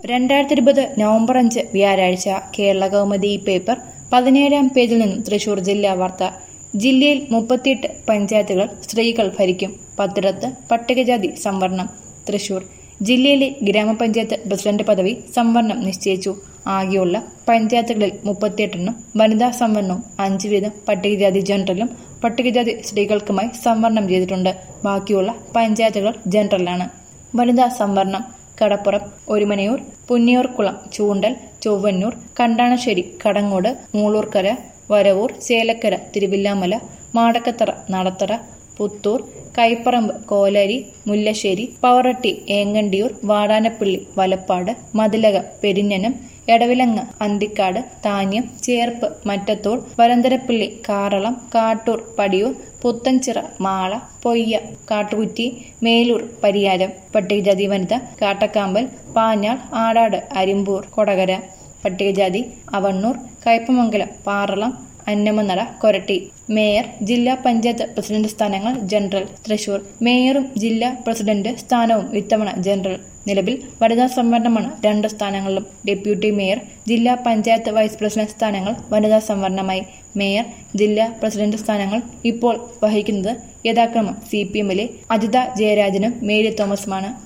രണ്ടായിരത്തി ഇരുപത് നവംബർ അഞ്ച് വ്യാഴാഴ്ച കേരള കൗമുദി ഈ പേപ്പർ പതിനേഴാം പേജിൽ നിന്നും തൃശൂർ ജില്ലാ വാർത്ത ജില്ലയിൽ മുപ്പത്തിയെട്ട് പഞ്ചായത്തുകൾ സ്ത്രീകൾ ഭരിക്കും പത്തിടത്ത് പട്ടികജാതി സംവരണം തൃശൂർ ജില്ലയിലെ ഗ്രാമപഞ്ചായത്ത് പ്രസിഡന്റ് പദവി സംവരണം നിശ്ചയിച്ചു ആകെയുള്ള പഞ്ചായത്തുകളിൽ മുപ്പത്തിയെട്ടെണ്ണം വനിതാ സംവരണവും അഞ്ച് വീതം പട്ടികജാതി ജനറലും പട്ടികജാതി സ്ത്രീകൾക്കുമായി സംവരണം ചെയ്തിട്ടുണ്ട് ബാക്കിയുള്ള പഞ്ചായത്തുകൾ ജനറലാണ് വനിതാ സംവരണം കടപ്പുറം ഒരുമനയൂർ പുന്നിയൂർക്കുളം ചൂണ്ടൽ ചൊവ്വന്നൂർ കണ്ടാണശ്ശേരി കടങ്ങോട് മൂളൂർക്കര വരവൂർ ചേലക്കര തിരുവില്ലാമല മാടക്കത്തറ നടത്തറ പുത്തൂർ കൈപ്പറമ്പ് കോലാരി മുല്ലശ്ശേരി പവറട്ടി ഏങ്ങണ്ടിയൂർ വാടാനപ്പള്ളി വലപ്പാട് മതിലക പെരിഞ്ഞനം എടവിലങ്ങ് അന്തിക്കാട് താന്യം ചേർപ്പ് മറ്റത്തോൾ വരന്തരപ്പള്ളി കാറളം കാട്ടൂർ പടിയൂർ പുത്തൻചിറ മാള പൊയ്യ കാട്ടുകുറ്റി മേലൂർ പരിയാരം പട്ടികജാതി വനിത കാട്ടക്കാമ്പൽ പാഞ്ഞാൾ ആടാട് അരിമ്പൂർ കൊടകര പട്ടികജാതി അവണ്ണൂർ കയ്പമംഗലം പാറളം അന്നമനട കൊരട്ടി മേയർ ജില്ലാ പഞ്ചായത്ത് പ്രസിഡന്റ് സ്ഥാനങ്ങൾ ജനറൽ തൃശൂർ മേയറും ജില്ലാ പ്രസിഡന്റ് സ്ഥാനവും ഇത്തവണ ജനറൽ നിലവിൽ വനിതാ സംവരണമാണ് രണ്ട് സ്ഥാനങ്ങളിലും ഡെപ്യൂട്ടി മേയർ ജില്ലാ പഞ്ചായത്ത് വൈസ് പ്രസിഡന്റ് സ്ഥാനങ്ങൾ വനിതാ സംവരണമായി മേയർ ജില്ലാ പ്രസിഡന്റ് സ്ഥാനങ്ങൾ ഇപ്പോൾ വഹിക്കുന്നത് യഥാക്രമം സി പി എമ്മിലെ അജിത ജയരാജനും മേരി തോമസുമാണ്